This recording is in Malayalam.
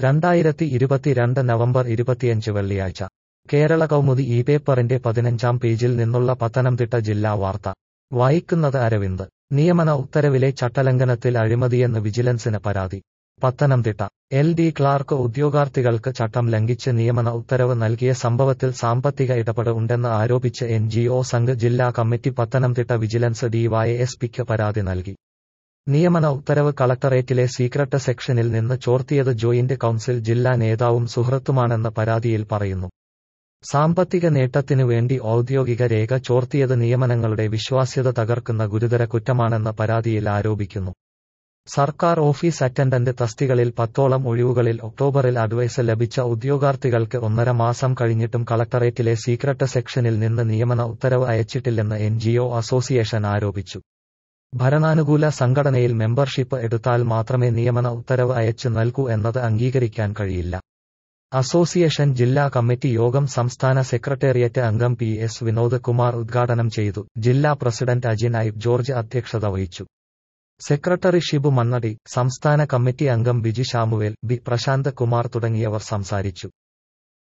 രണ്ടായിരത്തി ഇരുപത്തിരണ്ട് നവംബർ ഇരുപത്തിയഞ്ച് വെള്ളിയാഴ്ച കേരള കൗമുദി ഈ പേപ്പറിന്റെ പതിനഞ്ചാം പേജിൽ നിന്നുള്ള പത്തനംതിട്ട ജില്ലാ വാർത്ത വായിക്കുന്നത് അരവിന്ദ് നിയമന ഉത്തരവിലെ ചട്ടലംഘനത്തിൽ അഴിമതിയെന്ന് വിജിലൻസിന് പരാതി പത്തനംതിട്ട എൽ ഡി ക്ലാർക്ക് ഉദ്യോഗാർത്ഥികൾക്ക് ചട്ടം ലംഘിച്ച് നിയമന ഉത്തരവ് നൽകിയ സംഭവത്തിൽ സാമ്പത്തിക ഇടപെടൽ ഉണ്ടെന്ന് ആരോപിച്ച് എൻ ജി ഒ സംഘ് ജില്ലാ കമ്മിറ്റി പത്തനംതിട്ട വിജിലൻസ് ഡിവൈഎസ്പിക്ക് പരാതി നൽകി നിയമന ഉത്തരവ് കളക്ടറേറ്റിലെ സീക്രട്ട് സെക്ഷനിൽ നിന്ന് ചോർത്തിയത് ജോയിന്റ് കൌൺസിൽ ജില്ലാ നേതാവും സുഹൃത്തുമാണെന്ന് പരാതിയിൽ പറയുന്നു സാമ്പത്തിക നേട്ടത്തിനു വേണ്ടി ഔദ്യോഗിക രേഖ ചോർത്തിയത് നിയമനങ്ങളുടെ വിശ്വാസ്യത തകർക്കുന്ന ഗുരുതര കുറ്റമാണെന്ന് പരാതിയിൽ ആരോപിക്കുന്നു സർക്കാർ ഓഫീസ് അറ്റൻഡന്റ് തസ്തികളിൽ പത്തോളം ഒഴിവുകളിൽ ഒക്ടോബറിൽ അഡ്വൈസ് ലഭിച്ച ഉദ്യോഗാർത്ഥികൾക്ക് ഒന്നര മാസം കഴിഞ്ഞിട്ടും കളക്ടറേറ്റിലെ സീക്രട്ട് സെക്ഷനിൽ നിന്ന് നിയമന ഉത്തരവ് അയച്ചിട്ടില്ലെന്ന് എൻ അസോസിയേഷൻ ആരോപിച്ചു ഭരണാനുകൂല സംഘടനയിൽ മെമ്പർഷിപ്പ് എടുത്താൽ മാത്രമേ നിയമന ഉത്തരവ് അയച്ചു നൽകൂ എന്നത് അംഗീകരിക്കാൻ കഴിയില്ല അസോസിയേഷൻ ജില്ലാ കമ്മിറ്റി യോഗം സംസ്ഥാന സെക്രട്ടേറിയറ്റ് അംഗം പി എസ് വിനോദ് കുമാർ ഉദ്ഘാടനം ചെയ്തു ജില്ലാ പ്രസിഡന്റ് അജിൻ ഐബ് ജോർജ് അധ്യക്ഷത വഹിച്ചു സെക്രട്ടറി ഷിബു മണ്ണടി സംസ്ഥാന കമ്മിറ്റി അംഗം ബിജി ഷാമുവേൽ ബി പ്രശാന്ത് കുമാർ തുടങ്ങിയവർ സംസാരിച്ചു